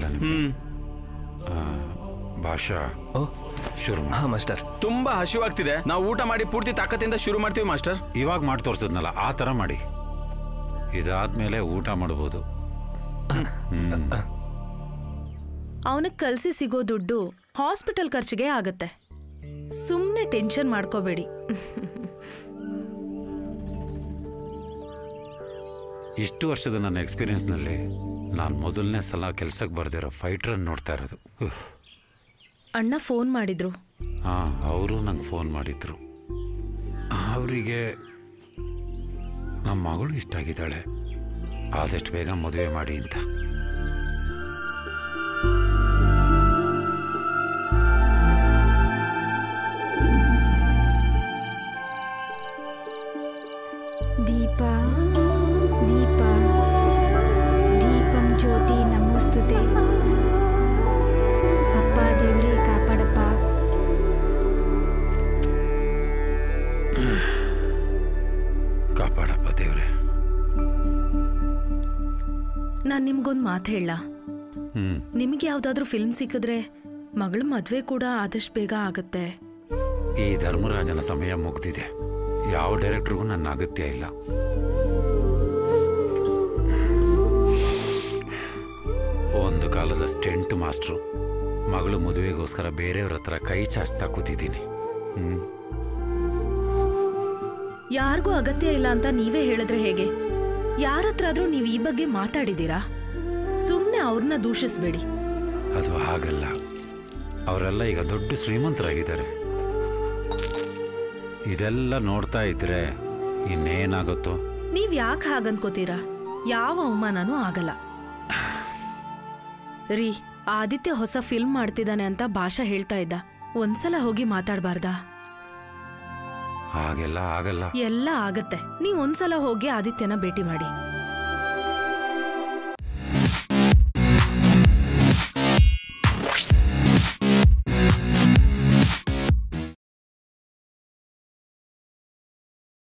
ನಿಮ್ಗೆ ಹ್ಮ್ ಆ, ಭಾಷಾ ಓ ಶುರು ಮಾಡು. ಹಾ ಮಾಸ್ಟರ್ ತುಂಬಾ ಹಸಿವಾಗ್ತಿದೆ ನಾವು ಊಟ ಮಾಡಿ ಪೂರ್ತಿ ತಾಕತ್ತಿಂದ ಶುರು ಮಾಡ್ತೀವಿ ಮಾಸ್ಟರ್ ಇವಾಗ ಮಾಡಿ ತೋರ್ಸದ್ನಲ್ಲ ಆ ಥರ ಮಾಡಿ ಇದಾದ್ಮೇಲೆ ಊಟ ಮಾಡ್ಬೋದು ಅವನಿಗೆ ಕಲ್ಸಿ ಸಿಗೋ ದುಡ್ಡು ಹಾಸ್ಪಿಟಲ್ ಖರ್ಚಿಗೆ ಆಗತ್ತೆ ಸುಮ್ಮನೆ ಟೆನ್ಷನ್ ಮಾಡ್ಕೋಬೇಡಿ ಇಷ್ಟು ವರ್ಷದ ನನ್ನ ಎಕ್ಸ್ಪೀರಿಯನ್ಸ್ನಲ್ಲಿ ನಾನು ಮೊದಲನೇ ಸಲ ಕೆಲ್ಸಕ್ಕೆ ಬರ್ದಿರೋ ಫೈಟ್ರನ್ನು ನೋಡ್ತಾ ಇರೋದು ಉಹ್. ಅಣ್ಣ ಫೋನ್ ಮಾಡಿದ್ರು ಹಾಂ ಅವರು ನಂಗೆ ಫೋನ್ ಮಾಡಿದ್ರು ಅವರಿಗೆ ನಮ್ಮ ಮಗಳು ಇಷ್ಟ ಆಗಿದ್ದಾಳೆ ಆದಷ್ಟು ಬೇಗ ಮದುವೆ ಮಾಡಿ ಅಂತ ದೀಪ ದೀಪ ದೀಪಂ ಜ್ಯೋತಿ ನಮೋಸ್ತುತೆ ಅಪ್ಪ ದೇವ್ರೇ ಕಾಪಾಡಪ್ಪ ಕಾಪಾಡಪ್ಪ ದೇವ್ರೆ ನಾನ್ ನಿಮ್ಗೊಂದ್ ಮಾತು ಹೇಳ ಹ್ಞೂ ನಿಮ್ಗೆ ಯಾವ್ದಾದ್ರೂ ಫಿಲ್ಮ್ ಸಿಕ್ಕಿದ್ರೆ ಮಗಳ ಮದ್ವೆ ಕೂಡ ಆದಷ್ಟು ಬೇಗ ಆಗತ್ತೆ ಈ ಧರ್ಮರಾಜನ ಸಮಯ ಮುಗ್ದಿದೆ ಯಾವ ಡೈರೆಕ್ಟ್ರಿಗೂ ನನ್ನ ಅಗತ್ಯ ಇಲ್ಲ ಒಂದು ಕಾಲದ ಸ್ಟೆಂಟ್ ಮಾಸ್ಟ್ರು ಮಗಳು ಮದುವೆಗೋಸ್ಕರ ಬೇರೆಯವ್ರ ಹತ್ರ ಕೈ ಚಾಚ್ತಾ ಕೂತಿದ್ದೀನಿ ಹ್ಞೂ ಯಾರಿಗೂ ಅಗತ್ಯ ಇಲ್ಲ ಅಂತ ನೀವೇ ಹೇಳಿದ್ರೆ ಹೇಗೆ ಯಾರ ಹತ್ರ ಆದ್ರೂ ನೀವು ಈ ಬಗ್ಗೆ ಮಾತಾಡಿದೀರಾ ಸುಮ್ಮನೆ ಅವ್ರನ್ನ ದೂಷಿಸ್ಬೇಡಿ ಅದು ಹಾಗಲ್ಲ ಅವರೆಲ್ಲ ಈಗ ದೊಡ್ಡ ಶ್ರೀಮಂತರಾಗಿದ್ದಾರೆ ಇದೆಲ್ಲ ನೋಡ್ತಾ ಇದ್ರೆ ಇನ್ನೇನಾಗುತ್ತೋ ನೀವ್ ಯಾಕೆ ಹಾಗನ್ಕೋತೀರಾ ಯಾವ ಅವಮಾನನೂ ಆಗಲ್ಲ ರೀ ಆದಿತ್ಯ ಹೊಸ ಫಿಲ್ಮ್ ಮಾಡ್ತಿದ್ದಾನೆ ಅಂತ ಭಾಷಾ ಹೇಳ್ತಾ ಇದ್ದ ಒಂದ್ಸಲ ಹೋಗಿ ಮಾತಾಡ್ಬಾರ್ದಾ ಹಾಗೆಲ್ಲ ಆಗಲ್ಲ ಎಲ್ಲ ಆಗತ್ತೆ ನೀವ್ ಒಂದ್ಸಲ ಹೋಗಿ ಆದಿತ್ಯನ ಭೇಟಿ ಮಾಡಿ